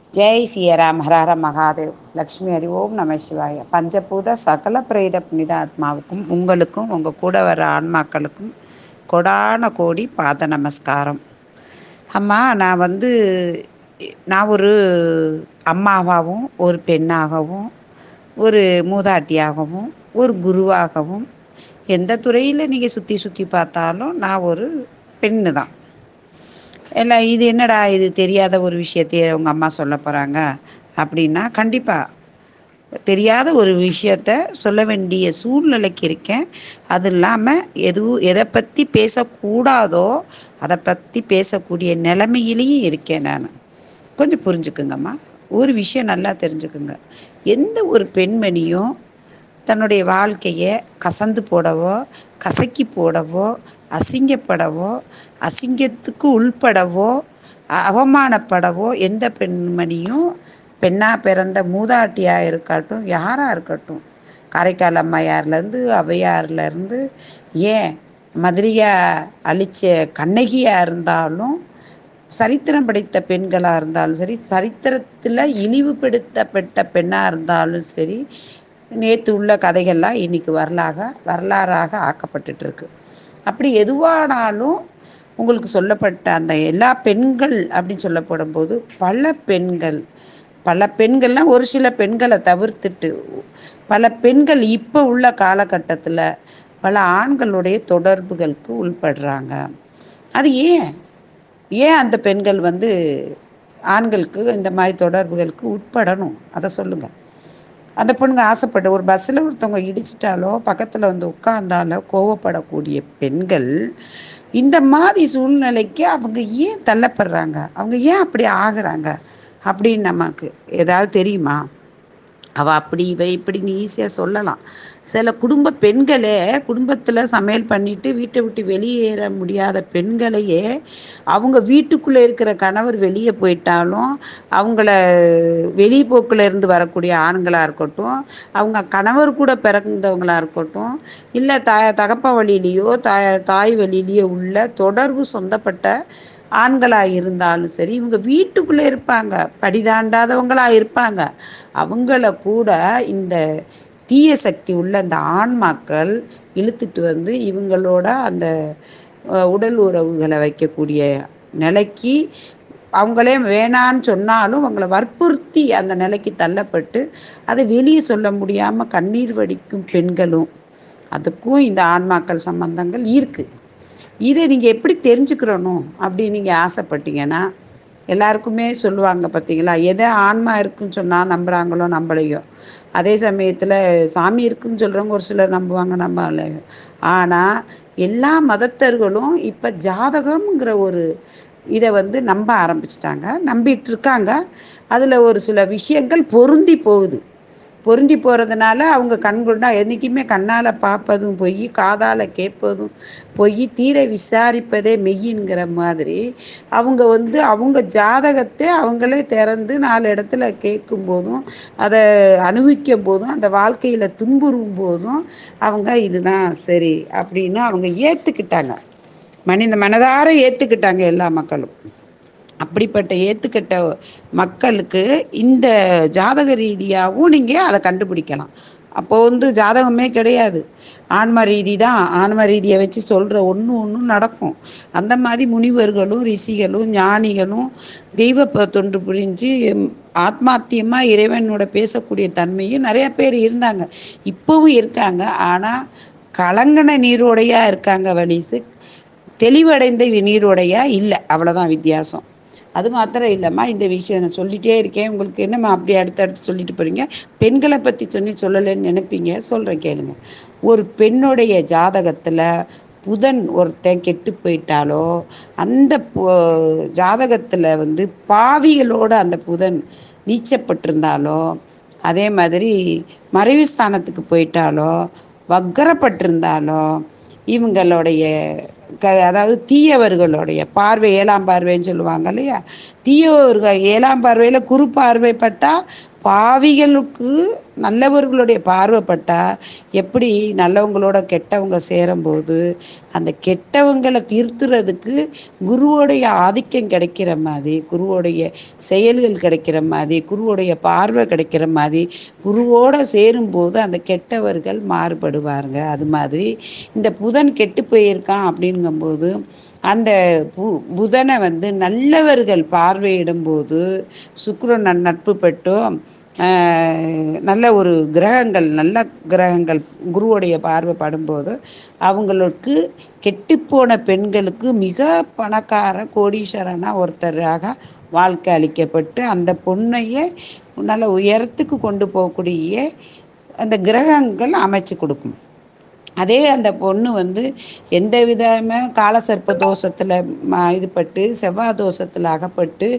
ஜெய் சியராம் ஹரஹர மகாதேவ் லக்ஷ்மி ஹரி ஓம் நம சிவாய பஞ்சபூத சகல பிரேத புனித ஆத்மாவுக்கும் உங்களுக்கும் உங்கள் கூட வர ஆன்மாக்களுக்கும் கொடான கோடி பாத நமஸ்காரம் அம்மா நான் வந்து நான் ஒரு அம்மாவாகவும் ஒரு பெண்ணாகவும் ஒரு மூதாட்டியாகவும் ஒரு குருவாகவும் எந்த துறையில் நீங்கள் சுற்றி சுற்றி பார்த்தாலும் நான் ஒரு பெண்ணு தான் இல்லை இது என்னடா இது தெரியாத ஒரு விஷயத்தையே உங்கள் அம்மா சொல்ல போகிறாங்க அப்படின்னா கண்டிப்பாக தெரியாத ஒரு விஷயத்த சொல்ல வேண்டிய சூழ்நிலைக்கு இருக்கேன் அது இல்லாமல் எதுவும் எதை பற்றி பேசக்கூடாதோ அதை பற்றி பேசக்கூடிய நிலைமையிலையும் இருக்கேன் நான் கொஞ்சம் புரிஞ்சுக்குங்கம்மா ஒரு விஷயம் நல்லா தெரிஞ்சுக்குங்க எந்த ஒரு பெண்மணியும் தன்னுடைய வாழ்க்கையை கசந்து போடவோ கசக்கி போடவோ அசிங்கப்படவோ அசிங்கத்துக்கு உள்படவோ அவமானப்படவோ எந்த பெண்மணியும் பெண்ணாக பிறந்த மூதாட்டியாக இருக்கட்டும் யாராக இருக்கட்டும் காரைக்கால் அம்மையார்லேருந்து ஔவையார்லேருந்து ஏன் மதுரையா அழித்த கண்ணகியாக இருந்தாலும் சரித்திரம் படைத்த பெண்களாக இருந்தாலும் சரி சரித்திரத்தில் இழிவுபடுத்தப்பட்ட பெண்ணாக இருந்தாலும் சரி நேற்று உள்ள கதைகள்லாம் இன்றைக்கி வரலாக வரலாறாக ஆக்கப்பட்டுட்ருக்கு அப்படி எதுவானாலும் உங்களுக்கு சொல்லப்பட்ட அந்த எல்லா பெண்கள் அப்படின்னு சொல்லப்படும் போது பல பெண்கள் பல பெண்கள்னால் ஒரு சில பெண்களை தவிர்த்துட்டு பல பெண்கள் இப்போ உள்ள காலகட்டத்தில் பல ஆண்களுடைய தொடர்புகளுக்கு உள்படுறாங்க அது ஏன் ஏன் அந்த பெண்கள் வந்து ஆண்களுக்கு இந்த மாதிரி தொடர்புகளுக்கு உட்படணும் அதை சொல்லுங்கள் அந்த பொண்ணுங்க ஆசைப்பட்ட ஒரு பஸ்ஸில் ஒருத்தவங்க இடிச்சிட்டாலோ பக்கத்தில் வந்து உட்காந்தாலோ கோவப்படக்கூடிய பெண்கள் இந்த மாதிரி சூழ்நிலைக்கு அவங்க ஏன் தள்ளப்படுறாங்க அவங்க ஏன் அப்படி ஆகுறாங்க அப்படின்னு நமக்கு ஏதாவது தெரியுமா அவள் அப்படி இவ இப்படின்னு ஈஸியாக சொல்லலாம் சில குடும்ப பெண்களே குடும்பத்தில் சமையல் பண்ணிவிட்டு வீட்டை விட்டு வெளியேற முடியாத பெண்களையே அவங்க வீட்டுக்குள்ளே இருக்கிற கணவர் வெளியே போயிட்டாலும் அவங்கள வெளிப்போக்கில் இருந்து வரக்கூடிய ஆண்களாக இருக்கட்டும் அவங்க கணவர் கூட பிறந்தவங்களாக இருக்கட்டும் இல்லை த தகப்ப வழியிலையோ தாய் தாய் வழியிலையோ உள்ள தொடர்பு சொந்தப்பட்ட ஆண்களாக இருந்தாலும் சரி இவங்க வீட்டுக்குள்ளே இருப்பாங்க படிதாண்டாதவங்களாக இருப்பாங்க அவங்கள கூட இந்த தீய சக்தி உள்ள அந்த ஆன்மாக்கள் இழுத்துட்டு வந்து இவங்களோட அந்த உடல் உறவுகளை வைக்கக்கூடிய நிலைக்கு அவங்களே வேணான்னு சொன்னாலும் அவங்கள வற்புறுத்தி அந்த நிலைக்கு தள்ளப்பட்டு அதை வெளியே சொல்ல முடியாமல் கண்ணீர் வடிக்கும் பெண்களும் அதுக்கும் இந்த ஆன்மாக்கள் சம்பந்தங்கள் இருக்குது இதை நீங்கள் எப்படி தெரிஞ்சுக்கிறணும் அப்படின்னு நீங்கள் ஆசைப்பட்டீங்கன்னா எல்லாருக்குமே சொல்லுவாங்க பார்த்தீங்களா எதை ஆன்மா இருக்குன்னு சொன்னால் நம்புகிறாங்களோ நம்பலையோ அதே சமயத்தில் சாமி இருக்குன்னு சொல்கிறவங்க ஒரு சிலர் நம்புவாங்க நம்பல ஆனால் எல்லா மதத்தர்களும் இப்போ ஜாதகம்ங்கிற ஒரு இதை வந்து நம்ப ஆரம்பிச்சிட்டாங்க நம்பிட்டு இருக்காங்க அதில் ஒரு சில விஷயங்கள் பொருந்தி போகுது பொருந்தி போகிறதுனால அவங்க கண்கொண்டா என்றைக்குமே கண்ணால் பார்ப்பதும் பொய் காதால் கேட்பதும் பொய் தீர விசாரிப்பதே மெய்யின்கிற மாதிரி அவங்க வந்து அவங்க ஜாதகத்தை அவங்களே திறந்து நாலு இடத்துல கேட்கும் போதும் அதை அனுபவிக்கும் போதும் அந்த வாழ்க்கையில் துன்புறும் போதும் அவங்க இதுதான் சரி அப்படின்னு அவங்க ஏற்றுக்கிட்டாங்க மனித மனதார ஏற்றுக்கிட்டாங்க எல்லா மக்களும் அப்படிப்பட்ட ஏற்றுக்கிட்ட மக்களுக்கு இந்த ஜாதக ரீதியாகவும் நீங்கள் அதை கண்டுபிடிக்கலாம் அப்போது வந்து ஜாதகமே கிடையாது ஆன்ம ரீதி தான் ஆன்ம ரீதியை வச்சு சொல்கிற ஒன்று ஒன்றும் நடக்கும் அந்த மாதிரி முனிவர்களும் ரிஷிகளும் ஞானிகளும் தெய்வ தொண்டு புரிஞ்சு ஆத்மாத்தியமாக இறைவனோட பேசக்கூடிய தன்மையும் நிறைய பேர் இருந்தாங்க இப்போவும் இருக்காங்க ஆனால் கலங்கன நீரோடையாக இருக்காங்க வலிசு தெளிவடைந்த நீரோடையாக இல்லை அவ்வளோதான் வித்தியாசம் அது மாத்திரம் இல்லைம்மா இந்த விஷயம் நான் சொல்லிகிட்டே இருக்கேன் உங்களுக்கு என்னம்மா அப்படி அடுத்தடுத்து சொல்லிட்டு போகிறீங்க பெண்களை பற்றி சொல்லி சொல்லலைன்னு நினைப்பீங்க சொல்கிறேன் கேளுங்க ஒரு பெண்ணுடைய ஜாதகத்தில் புதன் ஒருத்தன் கெட்டு போயிட்டாலோ அந்த ஜாதகத்தில் வந்து பாவிகளோடு அந்த புதன் நீச்சப்பட்டிருந்தாலோ அதே மாதிரி மறைவு ஸ்தானத்துக்கு போயிட்டாலோ வக்கரப்பட்டிருந்தாலோ இவங்களுடைய க அதாவது தீயவர்களுடைய பார்வை ஏழாம் பார்வைன்னு சொல்லுவாங்க இல்லையா தீயோர்கள் ஏழாம் பார்வையில குரு பார்வைப்பட்டா பாவிகளுக்கு நல்லவர்களுடைய பார்வைப்பட்டா எப்படி நல்லவங்களோட கெட்டவங்க சேரும்போது அந்த கெட்டவங்கள திருத்துறதுக்கு குருவோடைய ஆதிக்கம் கிடைக்கிற மாதிரி குருவோடைய செயல்கள் கிடைக்கிற மாதிரி குருவோடைய பார்வை கிடைக்கிற மாதிரி குருவோட சேரும்போது அந்த கெட்டவர்கள் மாறுபடுவாருங்க அது மாதிரி இந்த புதன் கெட்டு போயிருக்கான் அப்படிங்கும்போது அந்த பு புதனை வந்து நல்லவர்கள் பார்வையிடும்போது சுக்கிரன் நன் நட்பு பெற்றும் நல்ல ஒரு கிரகங்கள் நல்ல கிரகங்கள் குருவுடைய பார்வை படும்போது அவங்களுக்கு கெட்டுப்போன பெண்களுக்கு மிக பணக்கார கோடீஸ்வரனா ஒருத்தராக வாழ்க்கை அளிக்கப்பட்டு அந்த பொண்ணையே நல்ல உயரத்துக்கு கொண்டு போகக்கூடிய அந்த கிரகங்கள் அமைச்சு கொடுக்கும் அதே அந்த பொண்ணு வந்து எந்த விதமே காலசர்ப்ப தோஷத்துல ம இதுப்பட்டு செவ்வாய் தோஷத்துல அகப்பட்டு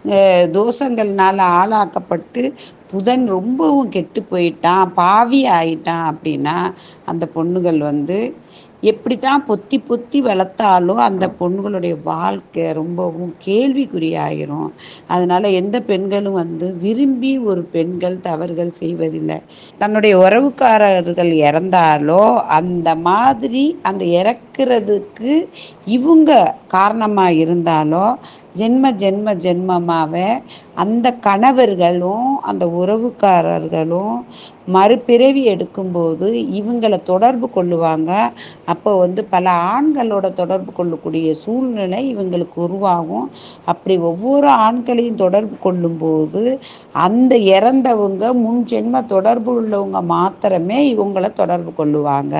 தோஷங்கள்னால ஆளாக்கப்பட்டு புதன் ரொம்பவும் கெட்டு போயிட்டான் பாவி ஆயிட்டான் அப்படின்னா அந்த பொண்ணுகள் வந்து எப்படி தான் பொத்தி பொத்தி வளர்த்தாலும் அந்த பொண்ணுகளுடைய வாழ்க்கை ரொம்பவும் கேள்விக்குறியாயிரும் அதனால் எந்த பெண்களும் வந்து விரும்பி ஒரு பெண்கள் தவறுகள் செய்வதில்லை தன்னுடைய உறவுக்காரர்கள் இறந்தாலோ அந்த மாதிரி அந்த இறக்கிறதுக்கு இவங்க காரணமாக இருந்தாலோ ஜென்ம ஜென்ம ஜென்மமாகவே அந்த கணவர்களும் அந்த உறவுக்காரர்களும் மறுபிறவி எடுக்கும்போது இவங்கள தொடர்பு கொள்ளுவாங்க அப்போ வந்து பல ஆண்களோட தொடர்பு கொள்ளக்கூடிய சூழ்நிலை இவங்களுக்கு உருவாகும் அப்படி ஒவ்வொரு ஆண்களையும் தொடர்பு கொள்ளும்போது அந்த இறந்தவங்க முன் ஜென்ம தொடர்பு உள்ளவங்க மாத்திரமே இவங்கள தொடர்பு கொள்ளுவாங்க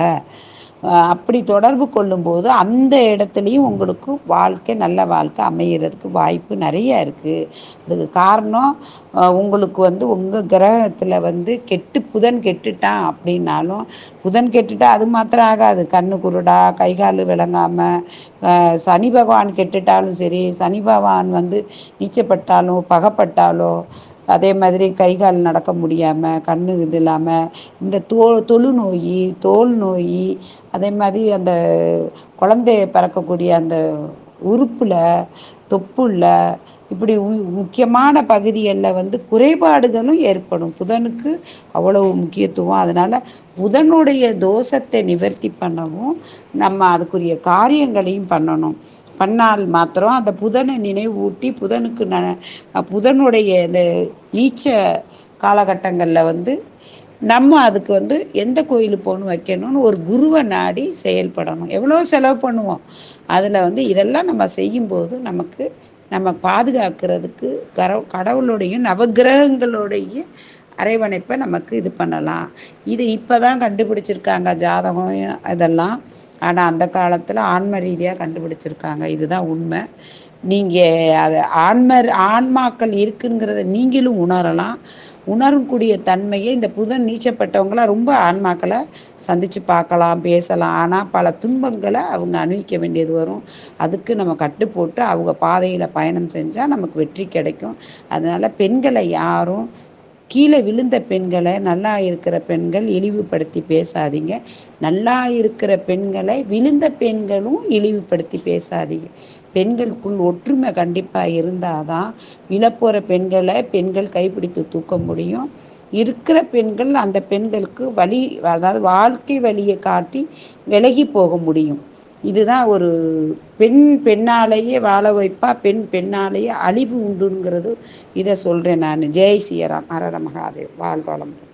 அப்படி தொடர்பு கொள்ளும்போது அந்த இடத்துலையும் உங்களுக்கு வாழ்க்கை நல்ல வாழ்க்கை அமைகிறதுக்கு வாய்ப்பு நிறைய இருக்குது அதுக்கு காரணம் உங்களுக்கு வந்து உங்கள் கிரகத்தில் வந்து கெட்டு புதன் கெட்டுட்டான் அப்படின்னாலும் புதன் கெட்டுட்டா அது மாத்திரம் ஆகாது கண்ணு குருடா கை கால் விளங்காமல் சனி பகவான் கெட்டுட்டாலும் சரி சனி பகவான் வந்து நீச்சப்பட்டாலும் பகப்பட்டாலோ அதே மாதிரி கை கால் நடக்க முடியாமல் கண் இது இல்லாமல் இந்த தோ தொழுநோய் தோல் நோய் அதே மாதிரி அந்த குழந்தைய பிறக்கக்கூடிய அந்த உறுப்பில் தொப்புளில் இப்படி முக்கியமான பகுதிகளில் வந்து குறைபாடுகளும் ஏற்படும் புதனுக்கு அவ்வளவு முக்கியத்துவம் அதனால் புதனுடைய தோஷத்தை நிவர்த்தி பண்ணவும் நம்ம அதுக்குரிய காரியங்களையும் பண்ணணும் பண்ணால் மாத்திரம் அந்த புதனை நினைவூட்டி புதனுக்கு ந புதனுடைய இந்த நீச்ச காலகட்டங்களில் வந்து நம்ம அதுக்கு வந்து எந்த கோயிலுக்கு போகணும் வைக்கணும்னு ஒரு குருவை நாடி செயல்படணும் எவ்வளோ செலவு பண்ணுவோம் அதில் வந்து இதெல்லாம் நம்ம செய்யும்போது நமக்கு நம்ம பாதுகாக்கிறதுக்கு கர கடவுளுடையும் நவகிரகங்களுடைய அரவணைப்பை நமக்கு இது பண்ணலாம் இது இப்போ தான் கண்டுபிடிச்சிருக்காங்க ஜாதகம் இதெல்லாம் ஆனால் அந்த காலத்தில் ஆன்ம ரீதியாக கண்டுபிடிச்சிருக்காங்க இதுதான் உண்மை நீங்கள் அது ஆன்ம ஆன்மாக்கள் இருக்குங்கிறத நீங்களும் உணரலாம் உணரக்கூடிய தன்மையை இந்த புதன் நீச்சப்பட்டவங்களாம் ரொம்ப ஆன்மாக்களை சந்தித்து பார்க்கலாம் பேசலாம் ஆனால் பல துன்பங்களை அவங்க அணிவிக்க வேண்டியது வரும் அதுக்கு நம்ம கட்டு போட்டு அவங்க பாதையில் பயணம் செஞ்சால் நமக்கு வெற்றி கிடைக்கும் அதனால் பெண்களை யாரும் கீழே விழுந்த பெண்களை நல்லா இருக்கிற பெண்கள் இழிவுபடுத்தி பேசாதீங்க நல்லா இருக்கிற பெண்களை விழுந்த பெண்களும் இழிவுபடுத்தி பேசாதீங்க பெண்களுக்குள் ஒற்றுமை கண்டிப்பாக இருந்தால் தான் விழப்போகிற பெண்களை பெண்கள் கைப்பிடித்து தூக்க முடியும் இருக்கிற பெண்கள் அந்த பெண்களுக்கு வழி அதாவது வாழ்க்கை வழியை காட்டி விலகி போக முடியும் இதுதான் ஒரு பெண் பெண்ணாலேயே வாழ வைப்பா பெண் பெண்ணாலேயே அழிவு உண்டுங்கிறது இதை சொல்கிறேன் நான் ஜெய் ஸ்ரீராம் ஹரர மகாதேவ் வாழ்க வளமுடன்